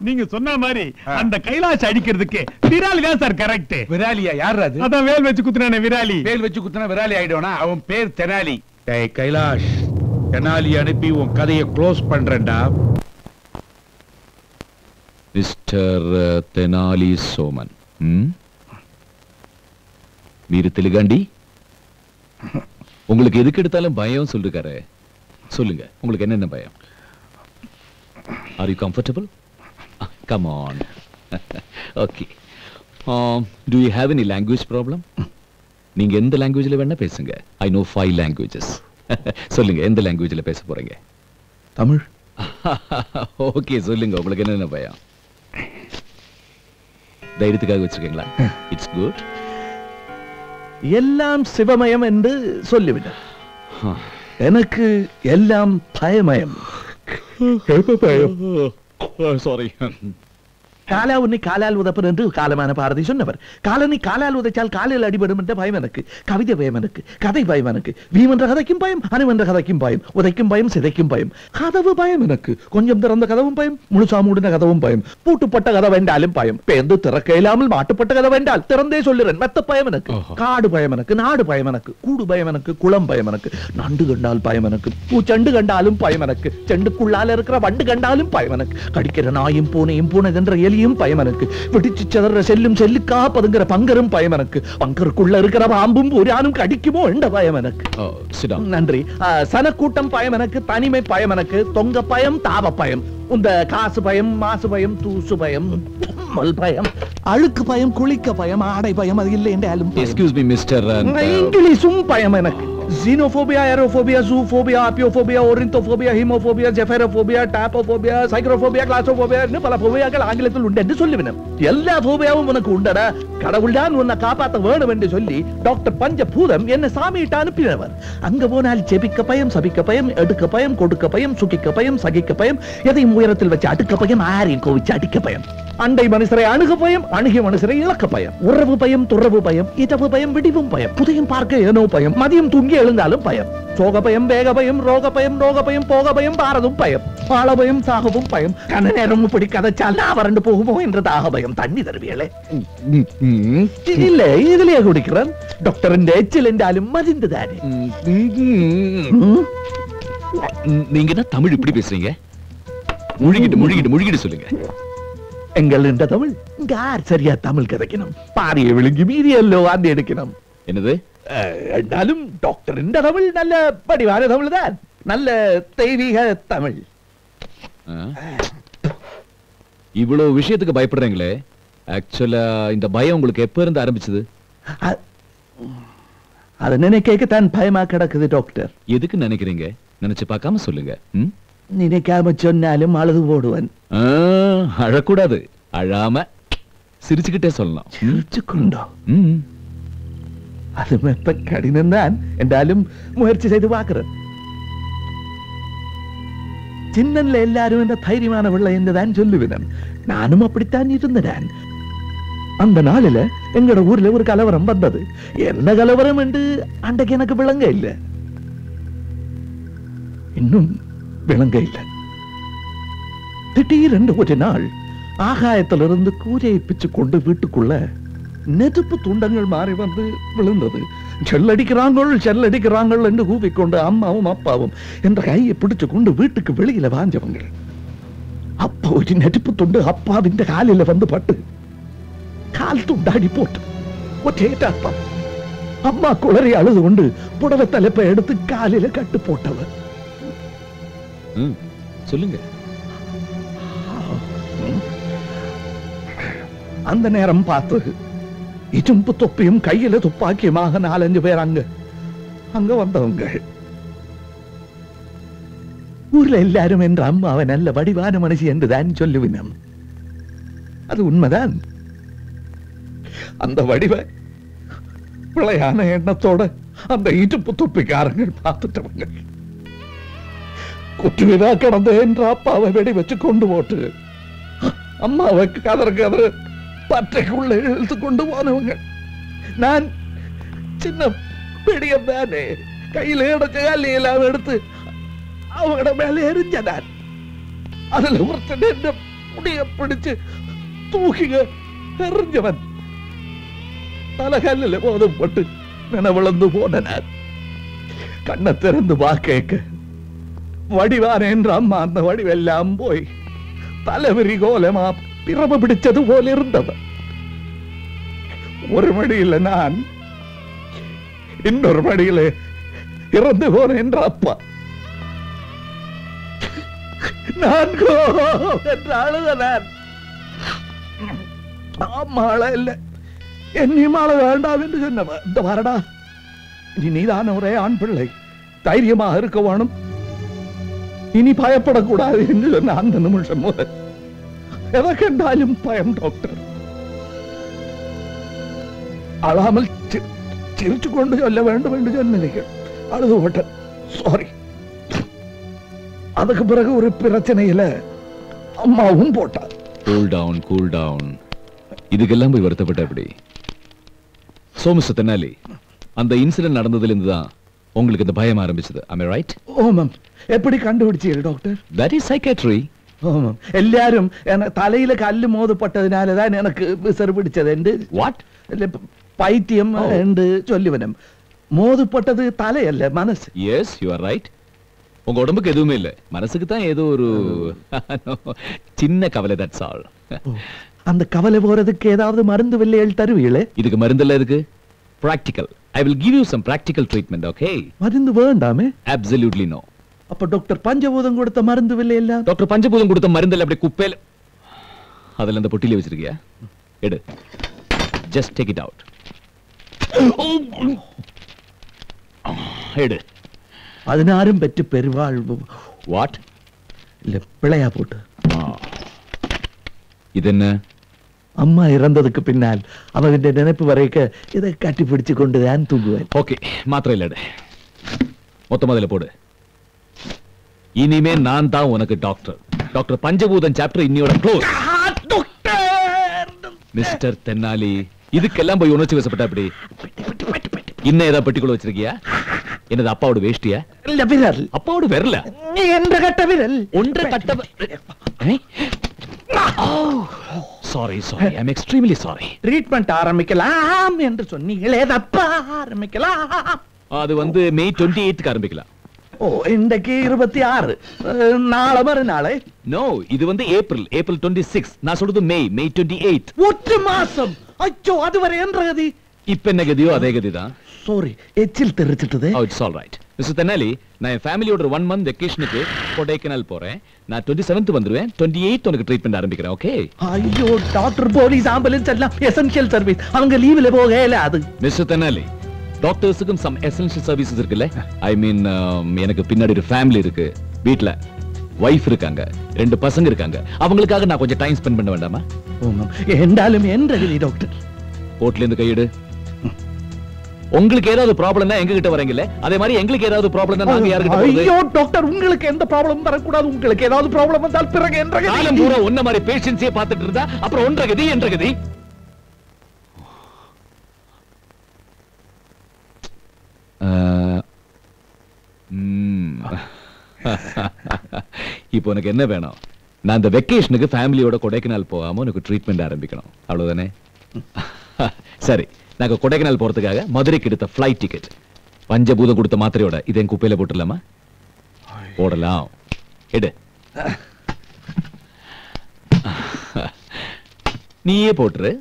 நீங்க சொன்ன மாதிரி அந்த கைலாஷ் அடிக்கிறதுக்கு விராலி தான் சார் கரெக்ட் விராலியா யார் அது அதான் வேல் வச்சு குத்துனானே விராலி வேல் வச்சு குத்துனா விராலி ஆயிடுவானா அவன் பேர் தெனாலி டேய் கைலாஷ் தெனாலி அனுப்பி உன் கதையை க்ளோஸ் பண்றேன்டா మిస్టర్ తెనాలి సోమన్ ம்? మీరు తెలుగండి உங்களுக்கு எதுக்கு எடுத்தாலும் பயம் சொல்லிருக்காரு சொல்லுங்க உங்களுக்கு என்னென்ன பயம் are you comfortable come on okay do you have any language problem நீங்க எந்த லாங்குவேஜ்ல வேணா பேசுங்க ஐ நோ ஃபைவ் லாங்குவேஜஸ் சொல்லுங்க எந்த லாங்குவேஜ்ல பேச போறீங்க தமிழ் ஓகே சொல்லுங்க உங்களுக்கு என்னென்ன பயம் தைரியத்துக்காக வச்சிருக்கீங்களா இட்ஸ் குட் எல்லாம் சிவமயம் என்று சொல்லிவிடு எனக்கு எல்லாம் பயமயம் பயம் சாரி காலா உன்னை காலால் உதப்பன் என்று காலமான பாரதி சொன்னவர் காலனை காலால் உதைச்சால் காலில் அடிபடும் என்ற பயம் எனக்கு கவிதை பயம் எனக்கு கதை பயம் எனக்கு பீம் என்ற கதைக்கும் பயம் அணு என்ற கதைக்கும் பயம் உதைக்கும் பயம் சிதைக்கும் பயம் கதவு பயம் எனக்கு கொஞ்சம் திறந்த கதவும் பயம் முழுசா மூடின கதவும் பயம் பூட்டுப்பட்ட கதவு என்றாலும் பயம் பேந்து திறக்க இல்லாமல் மாட்டுப்பட்ட கதவு என்றால் திறந்தே சொல்லுறேன் மெத்த பயம் எனக்கு காடு பயம் எனக்கு நாடு பயம் எனக்கு கூடு பயம் எனக்கு குளம் பயம் எனக்கு நண்டு கண்டால் பயம் எனக்கு பூச்சண்டு கண்டாலும் பயம் எனக்கு செண்டுக்குள்ளால இருக்கிற வண்டு கண்டாலும் பயம் எனக்கு கடிக்கிற நாயும் பூனையும் பூனை என்ற எலியும் பயம் எனக்கு வெடிச்சு சிதற செல்லும் செல்லுக்கா பதுங்கிற பங்கரும் பயம் எனக்கு பங்கருக்குள்ள இருக்கிற பாம்பும் பூரானும் கடிக்குமோ என்ற பயம் எனக்கு சிடா நன்றி ஆ, சனக்கூட்டம் பயம் எனக்கு தனிமை பயம் எனக்கு தொங்க பயம் தாவ பயம் இந்த காசு பயம் மாசு பயம் தூசு பயம் தும்மல் பயம் அழுக்கு பயம் குளிக்க பயம் ஆடை பயம் அது இல்லை என்றாலும் பயம். எக்ஸ்கியூஸ் மீ மிஸ்டர் இங்கிலீஷும் பயம் எனக்கு xenophobia, aerophobia, zoophobia, apiophobia, ornithophobia, hemophobia, ஜெஃபெரோபோபியா, டாப்போபோபியா, சைக்ரோபோபியா, கிளாசோபோபியா இன்னும் பல போபியாக்கள் ஆங்கிலத்தில் உண்டு என்று சொல்லுவினேன் எல்லா போபியாவும் உனக்கு உண்டடா கடவுள் தான் உன்னை காப்பாத்த வேணும் என்று சொல்லி டாக்டர் பஞ்சபூதம் என்ன சாமியிட்டு அனுப்பினவர் அங்க போனால் ஜெபிக்க பயம் சபிக்க பயம் எடுக்க பயம் கொடுக்க பயம் சுகிக்க பயம் சகிக்க பயம் எதையும் உயரத்தில் வச்சு அடுக்க பயம் ஆரையும் கோவிச்சு அடிக்க பயம் அண்டை மனுஷரை அணுக பயம் அணுகிய மனுஷரை இழக்க பயம் உறவு பயம் துறவு பயம் இரவு பயம் விடிவும் பயம் புதையும் பார்க்க ஏனோ பயம் மதியம் தூங்கி எழுந்தாலும் பயம் சோக பயம் வேக பயம் ரோக பயம் ரோக பயம் போக பயம் பாரதும் பயம் பாழ பயம் சாகவும் பயம் கன நேரம் இப்படி கதைச்சால் நான் வறண்டு போகுமோ என்ற தாக பயம் தண்ணி தருவியலே இல்ல இதுலயே குடிக்கிறேன் டாக்டர் எச்சில் என்றாலும் மதிந்துதானே நீங்க என்ன தமிழ் இப்படி பேசுறீங்க முழுகிட்டு முழுகிட்டு முழுகிட்டு சொல்லுங்க எங்கள் இந்த தமிழ் இங்க யார் சரியா தமிழ் கதைக்கணும் பாரிய விழுங்கி மீதி எல்லோ வாந்தி எடுக்கணும் என்னது என்றாலும் டாக்டர் இந்த தமிழ் நல்ல படிவான தமிழ் தான் நல்ல தெய்வீக தமிழ் ஆ? இவ்வளவு விஷயத்துக்கு பயப்படுறீங்களே ஆக்சுவலா இந்த பயம் உங்களுக்கு எப்ப இருந்து ஆரம்பிச்சது அதை நினைக்கத்தான் பயமா கிடக்குது டாக்டர் எதுக்கு நினைக்கிறீங்க நினைச்சு பார்க்காம சொல்லுங்க ம்? நினைக்காம சொன்னாலும் அழுது போடுவன் ஆ, அழக்கூடாது அழாம சிரிச்சுக்கிட்டே சொல்லலாம் ம்? சிரிச்சுக்கொண்டோ ம். அது மெத்த கடினம் தான் என்றாலும் முயற்சி செய்து பார்க்கிறேன் சின்னன்ல எல்லாரும் இந்த தைரியமான பிள்ளை என்றுதான் சொல்லுவினன் நானும் அப்படித்தான் இருந்தேன் அந்த நாளில எங்கட ஊர்ல ஒரு கலவரம் வந்தது என்ன கலவரம் என்று அன்றைக்கு எனக்கு விளங்க இல்ல இன்னும் விளங்க இல்ல திடீரென்று ஒரு நாள் ஆகாயத்திலிருந்து கூரையை பிச்சு கொண்டு வீட்டுக்குள்ள நெருப்பு துண்டங்கள் மாறி வந்து விழுந்தது செல்லடிக்கிறாங்கள் செல்லடிக்கிறாங்கள் என்று கூவிக்கொண்டு அம்மாவும் அப்பாவும் என்ற கையை பிடிச்சு கொண்டு வீட்டுக்கு வெளியில வாஞ்சவங்க அப்போ ஒரு நெருப்பு துண்டு அப்பாவின் காலில வந்து பட்டு கால் துண்டாடி போட்டு ஒற்றே அர்த்தம் அம்மா குளறி அழுது கொண்டு புடவை தலைப்பை எடுத்து காலில கட்டு போட்டவர் ம். சொல்லுங்க அந்த நேரம் பார்த்து இஜும்பு தொப்பியும் கையில துப்பாக்கியுமாக நாலஞ்சு பேர் அங்க அங்க வந்தவங்க ஊர்ல எல்லாரும் என்ற அம்மாவை நல்ல வடிவான மனுஷி என்றுதான் சொல்லுவினம் அது உண்மைதான் அந்த வடிவ பிழையான எண்ணத்தோட அந்த இடுப்பு தொப்பிக்காரங்கள் பார்த்துட்டவங்க குற்றுவிழா கிடந்த என்ற அப்பாவை வெடி வச்சு கொண்டு போட்டு அம்மாவை கதற கதற பற்றைக்குள்ள இழுத்து கொண்டு போனவங்க நான் சின்ன பிடியம் தானே கையில எடுக்க எல்லாம் எடுத்து அவங்கள மேல எரிஞ்ச நான் அதுல ஒருத்தன் என்ன முடிய பிடிச்சு தூக்கிங்க எறிஞ்சவன் தலகல்லில் போதும் பட்டு நினைவிழந்து போன நான் கண்ணை திறந்து வா கேட்க வடிவான என்ற அம்மா அந்த வடிவெல்லாம் போய் தலைவிரி கோலமா பிறம பிடிச்சது போல இருந்தவன் ஒரு மடியில நான் இன்னொரு மடியில இறந்து போன என்ற அப்பா நான் கோ என்று அழுத நான் அம்மா அழ இல்லை என்னையும் அழ வேண்டாம் என்று சொன்னவன் இந்த வரடா இனி நீதான ஒரே ஆண் பிள்ளை தைரியமாக இருக்க வேணும் இனி பயப்படக்கூடாது என்று சொன்ன அந்த நிமிஷம் முதல் எதை கண்டாலும் பயம் டாக்டர் அழாமல் சி- சிரிச்சு கொண்டு சொல்ல வேண்டும் என்று சொன்னீர்கள் அழுது போட்டேன் சாரி அதுக்கு பிறகு ஒரு பிரச்சனையில அம்மாவும் போட்டார் கூல் டவுன் கூல் டவுன் இதுக்கெல்லாம் போய் வருத்தப்பட்ட எப்படி சோ மிஸ்டர் தென்னாலி அந்த இன்சிடென்ட் நடந்ததுல இருந்து தான் உங்களுக்கு இந்த பயம் ஆரம்பிச்சது ஐ ரைட் ஓமம் எப்படி கண்டுபிடிச்சீர்கள் டாக்டர் தட் இஸ் சைக்காட்ரி ഓമം എല്ലാരും എന- തലയിലെ കല്ല് മോതപ്പെട്ടതിനാലതാണ് എനിക്ക് വിസർ പിടിച്ചത് എന്റെ വാട്ട് അല്ല, പ- പൈത്യം ഓ. ഉണ്ട് ചൊല്ലുവനം മോതപ്പെട്ടത് തലയല്ല മനസ്സ് எஸ் யூ ஆர் ரைட் உங்க உடம்புக்கு எதுவுமே இல்ல மனசுக்கு தான் ஏதோ ஒரு சின்ன கவலை தட்ஸ் ஆல் அந்த கவலை போறதுக்கு ஏதாவது மருந்து வில்லைகள் தருவீங்களே இதுக்கு மருந்தெல்லாம் எதுக்கு practical I will give you some practical treatment okay மருந்து வேண்டாமே அப்சல்யூட்லி நோ அப்ப டாக்டர் பஞ்சபூதம் கொடுத்த மருந்து வில்லை எல்லாம் டாக்டர் பஞ்சபூதம் கொடுத்த மருந்தெல்லாம் அப்படியே குப்பையில அதுல அந்த பொட்டியில வச்சிருக்கியா எடு ஜஸ்ட் டேக் இட் அவுட் எடு பதினாறும் பெற்று பெருவாழ்வு வாட் இல்ல பிழையா போட்டு இது என்ன அம்மா இறந்ததுக்கு பின்னால் அவன் நினைப்பு வரைக்க இதை கட்டி பிடிச்சு கொண்டுதான் தூங்குவேன் ஓகே மாத்திரை இல்ல எடு மொத்தமா அதுல போடு இனிமே நான் தான் உனக்கு டாக்டர் டாக்டர் பஞ்சபூதன் சாப்டர் இன்னியோட க்ளோஸ் மிஸ்டர் தென்னாலி இதுக்கெல்லாம் போய் உணர்ச்சி வசப்பட்ட அப்படி இன்னும் ஏதாவது பெட்டிக்குள்ள வச்சிருக்கியா என்னது அப்பாவோட வேஷ்டியா இல்ல விரல் அப்பாவோட விரல என்ற கட்ட விரல் ஒன்றை கட்ட sorry sorry I am extremely sorry treatment ஆரம்பிக்கலாம் என்று சொன்னீங்களே தப்பா ஆரம்பிக்கலாம் அது வந்து மே டுவெண்ட்டி எயித்துக்கு ஆரம்பிக்கலாம் ஓ இன்றைக்கு இருபத்தி ஆறு அஹ், நாளை மறுநாளை நோ இது வந்து ஏப்ரல் ஏப்ரல் டுவெண்ட்டி சிக்ஸ் நான் சொல்றது மே மே டுவெண்ட்டி எயிட் ஒரு மாசம் அச்சோ அதுவரை என்ற கதி இப்ப என்ன கதியோ அதே கதி தான் சாரி எச்சில் தெரிச்சிட்டது Oh, it's all right. Mister Thenali நான் என் ஃபேமிலியோட ஒன் மந்த் வெக்கேஷனுக்கு கொடைக்கானல் போறேன் நான் டுவெண்ட்டி செவன்த் வந்துருவேன் டுவெண்ட்டி எயிட் உனக்கு ட்ரீட்மெண்ட் ஆரம்பிக்கிறேன் ஓகே ஐயோ டாக்டர் போலீஸ் ஆம்புலன்ஸ் எல்லாம் எசென்ஷியல் சர்வீஸ் அவங்க லீவ்ல போகல அது மிஸ்டர் தென்னாலி டாக்டர்ஸுக்கும் சம் எசென்ஷியல் சர்வீசஸ் இருக்குல்ல ஐ மீன் எனக்கு பின்னாடி ஒரு ஃபேமிலி இருக்கு வீட்ல வைஃப் இருக்காங்க ரெண்டு பசங்க இருக்காங்க அவங்களுக்காக நான் கொஞ்சம் டைம் ஸ்பெண்ட் பண்ண வேண்டாமா ஓமம் என்றாலும் என்ற கதி டாக்டர் கோர்ட்ல இருந்து கையெடு உங்களுக்கு ஏதாவது ப்ராப்ளம்னா எங்க கிட்ட வரீங்கல்ல அதே மாதிரி எங்களுக்கு ஏதாவது ப்ராப்ளம்னா நாங்க யார்கிட்ட போறது ஐயோ டாக்டர் உங்களுக்கு எந்த ப்ராப்ளம் வரக்கூடாது உங்களுக்கு ஏதாவது ப்ராப்ளம் வந்தால் பிறகு என்ற கதி. காலம் பூரா ஒன்ன மாதிரி பேஷன்ஸே பார்த்துட்டு இருந்தா அப்புறம் ஒன்ற கதி என்ற கதி ஆஹ், ம். இப்போ உனக்கு என்ன வேணும் நான் இந்த வெக்கேஷனுக்கு ஃபேமிலியோட கொடைக்கானல் போகாம உனக்கு ட்ரீட்மெண்ட் ஆரம்பிக்கணும் அவ்வளவுதானே சரி நாங்க கொடைக்கானல் போறதுக்காக மதுரைக்கு எடுத்த ஃப்ளைட் டிக்கெட் பஞ்சபூதம் கொடுத்த மாத்திரையோட இதை என் குப்பையில போட்டுடலாமா போடலாம் எடு நீயே போட்டுரு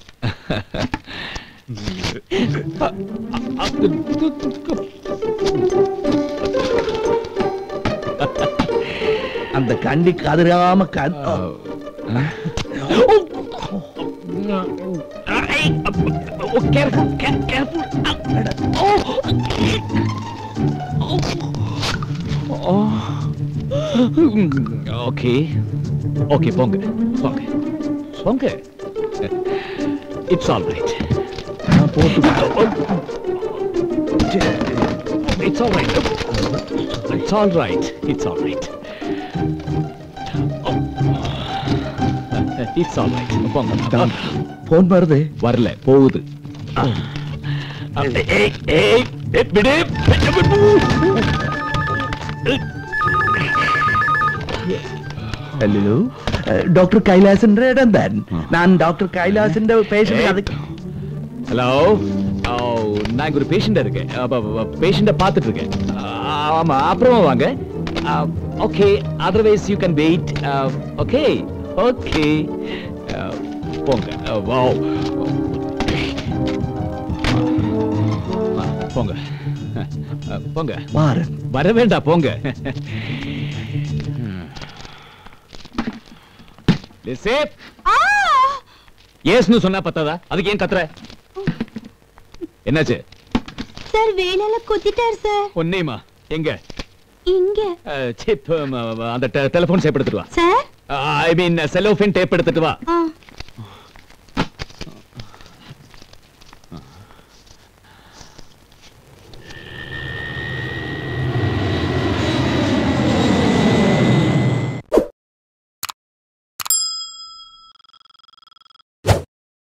அந்த கண்டி கதிராம கண் ஓகே ஓகே போங்க போங்க போங்க இட்ஸ் ஆல் ரைட் நான் போட்டு it's all right it's all right it's all right it's all right போங்க போன் வருது வரல போகுது ஏய், ஏய், ஏய், விடு. ஹலோ ഡോക്ടർ കൈലാസിന്റെ ഇടം താൻ ആ. ഞാൻ ഡോക്ടർ കൈലാസിന്റെ പേഷ്യന്റ് അത് ஹலோ நான் இங்க ஒரு பேஷண்டா இருக்கேன் பேஷண்ட பார்த்துட்டு இருக்கேன் ஆ, ஆமா அப்புறமா வாங்க okay otherwise you can wait okay okay போங்க வாவ் போங்க அஹ், போங்க വാരൻ வர வேண்டாம் போங்க லிசே ஏஸ்னு சொன்னா பத்தாதா அதுக்கு ஏன் கத்துற என்னாச்சு சார் வேலையில குத்திட்டார் சார் ஒன்னேமா எங்க இங்க சிப் அந்த டெலிபோன் டேப் எடுத்துட்டு வா சார் ஐ மீன் செல்லோஃபின் டேப் எடுத்துட்டு வா ஆ